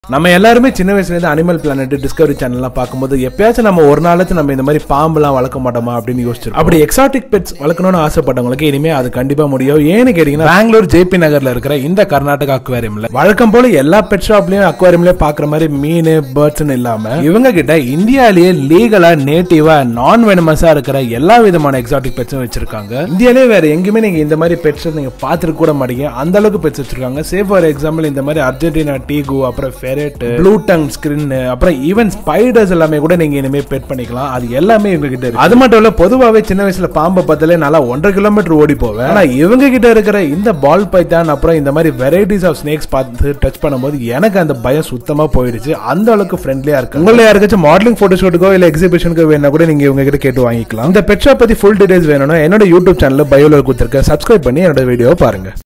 நம்ம எல்லாருமே சின்ன வயசுல இருந்து அனிமல் பிளானட் டிஸ்கவரி சேனல்லாம் பார்க்கும்போது எப்பயாச்சும் நம்ம ஒரு நாளாச்சும் நம்ம இந்த மாதிரி பாம்புலாம் வளர்க்க மாட்டோமா அப்படின்னு யோசிச்சிருக்கோம் அப்படி எக்ஸாட்டிக் பெட்ஸ் வளர்க்கணும்னு ஆசைப்பட்டவங்களுக்கு இனிமே அது கண்டிப்பா முடியும் ஏன்னு கேட்டீங்கன்னா பெங்களூர் ஜேபி நகர்ல இருக்கிற இந்த கர்நாடகா அக்வாரியம்ல வழக்கம் போல எல்லா பெட் ஷாப்லயும் அக்வாரியம்லயும் பாக்குற மாதிரி மீன் பேர்ட்ஸ்னு இல்லாம இவங்க கிட்ட இந்தியாலேயே லீகலா நேட்டிவா நான் வெனமஸா இருக்கிற எல்லா விதமான எக்ஸாட்டிக் பெட்ஸும் வச்சிருக்காங்க இந்தியாலே வேற எங்கேயுமே நீங்க இந்த மாதிரி பெட்ஸ் நீங்க பார்த்துருக்க கூட மாட்டீங்க அந்த அளவுக்கு பெட்ஸ் வச்சிருக்காங்க சே ஃபார் எக்ஸாம்பிள் இந்த மாதிரி அர்ஜென்டினா டீகு அப்புறம் ஃபெரட் ப்ளூ டங் ஸ்கிரின் அப்புறம் ஈவன் ஸ்பைடர்ஸ் எல்லாமே கூட நீங்க இனிமே பெட் பண்ணிக்கலாம் அது எல்லாமே இவங்க கிட்ட இருக்கு அது மட்டும் இல்ல பொதுவாவே சின்ன வயசுல பாம்பை பார்த்தாலே நல்லா ஒன்றரை கிலோமீட்டர் ஓடி போவேன் ஆனா இவங்க கிட்ட இருக்கிற இந்த பால் பைத்தான் அப்புறம் இந்த மாதிரி வெரைட்டிஸ் ஆஃப் ஸ்னேக்ஸ் பார்த்து டச் பண்ணும்போது எனக்கு அந்த பயம் சுத்தமா போயிடுச்சு அந்த அளவுக்கு ஃப்ரெண்ட்லியா இருக்கு உங்களை யாருக்காச்சும் மாடலிங் போட்டோ ஷூட்டுக்கோ இல்ல எக்ஸிபிஷனுக்கோ வேணா கூட நீங்க இவங்க கிட்ட கேட்டு வாங்கிக்கலாம் இந்த பெட் ஷாப் பத்தி ஃபுல் டீடைல்ஸ் வேணும்னா என்னோட யூடியூப் சேனல் பயோல கொடுத்துருக்கேன் சப்ஸ்கிரைப் பண்ணி என்னோட வீடியோ பாருங்க